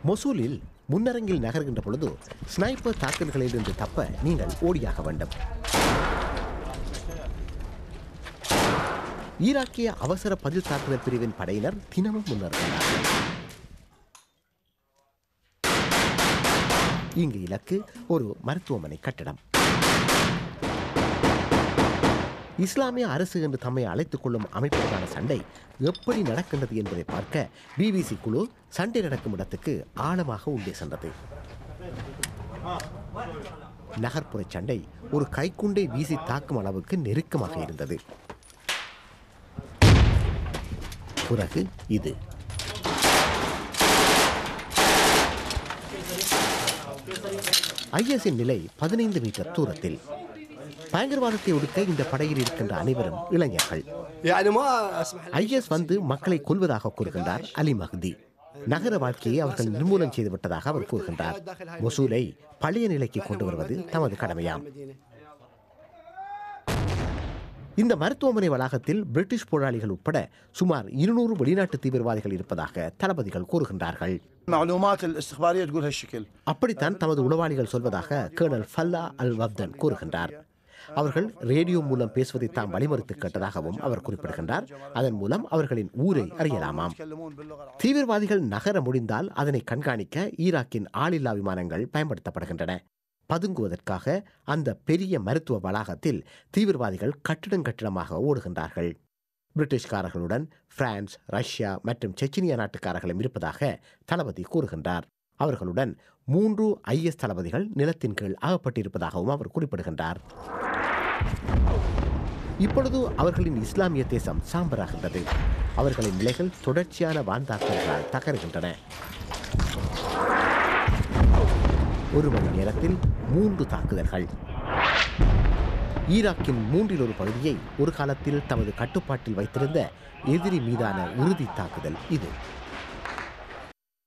மொசூலில் முன்னரங்கில் நகர்கின்ற பொழுது ஸ்னைப்பர் தாக்குதல்களிலிருந்து தப்ப நீங்கள் ஓடியாக வேண்டும் ஈராக்கிய அவசர பதில் தாக்குதல் பிரிவின் படையினர் தினமும் முன்னேறுகிறார்கள் இங்கு இலக்கு ஒரு மருத்துவமனை கட்டடம் இஸ்லாமிய அரசு என்று தம்மை அழைத்துக் கொள்ளும் அமைப்புக்கான சண்டை எப்படி நடக்கின்றது என்பதை பார்க்க பிபிசி குழு சண்டை நடக்கும் இடத்துக்கு ஆழமாக உள்ளே சென்றது நகர்ப்புற சண்டை ஒரு கைக்குண்டை வீசி தாக்கும் அளவுக்கு நெருக்கமாக இருந்தது பிறகு இது ஐஎஸ்இன் நிலை பதினைந்து மீட்டர் தூரத்தில் பயங்கரவாதத்தை ஒடுக்க இந்த படையில் இருக்கின்ற அனைவரும் இளைஞர்கள் يعني ما اسمح ஐஎஸ் வந்து மக்களை கொல்வதாக கூறுகின்றார் அலி மஹ்தி நகர வாழ்க்கையை அவர்கள் நிர்மூலம் செய்துவிட்டதாக அவர் கூறுகின்றார் மொசூலை பழைய நிலைக்கு கொண்டு வருவது தமது கடமையாம் இந்த மருத்துவமனை வளாகத்தில் பிரிட்டிஷ் போராளிகள் உட்பட சுமார் இருநூறு வெளிநாட்டு தீவிரவாதிகள் இருப்பதாக தளபதிகள் கூறுகின்றார்கள் المعلومات الاستخباريه تقول هالشكل அப்படித்தான் தமது உளவாளிகள் சொல்வதாக கேர்னல் ஃபல்லா அல் வப்தன் கூறுகின்றார் அவர்கள் ரேடியோ மூலம் பேசுவதை தாம் வழிமறுத்து கேட்டதாகவும் அவர் குறிப்பிடுகின்றார் அதன் மூலம் அவர்களின் ஊரை அறியலாமாம் يتكلمون باللغه العربيه தீவிரவாதிகள் நகர முடிந்தால் அதனை கண்காணிக்க ஈராக்கின் ஆளில்லா விமானங்கள் பயன்படுத்தப்படுகின்றன பதுங்குவதற்காக அந்த பெரிய மருத்துவ வளாகத்தில் தீவிரவாதிகள் கட்டிடம் கட்டிடமாக ஓடுகின்றார்கள் பிரிட்டிஷ்காரர்களுடன் பிரான்ஸ் ரஷ்யா மற்றும் செச்சினியா நாட்டுக்காரர்களும் இருப்பதாக தளபதி கூறுகின்றார் அவர்களுடன் மூன்று ஐஎஸ் தளபதிகள் நிலத்தின் கீழ் அகப்பட்டிருப்பதாகவும் அவர் குறிப்பிடுகின்றார் இப்பொழுது அவர்களின் இஸ்லாமிய தேசம் சாம்பராகின்றது அவர்களின் நிலைகள் தொடர்ச்சியான வான்தாக்குதல்களால் தகருகின்றன ஒரு மணி நேரத்தில் மூன்று தாக்குதல்கள் ஈராக்கின் மூன்றில் ஒரு பகுதியை ஒரு காலத்தில் தமது கட்டுப்பாட்டில் வைத்திருந்த எதிரி மீதான இறுதி தாக்குதல் இது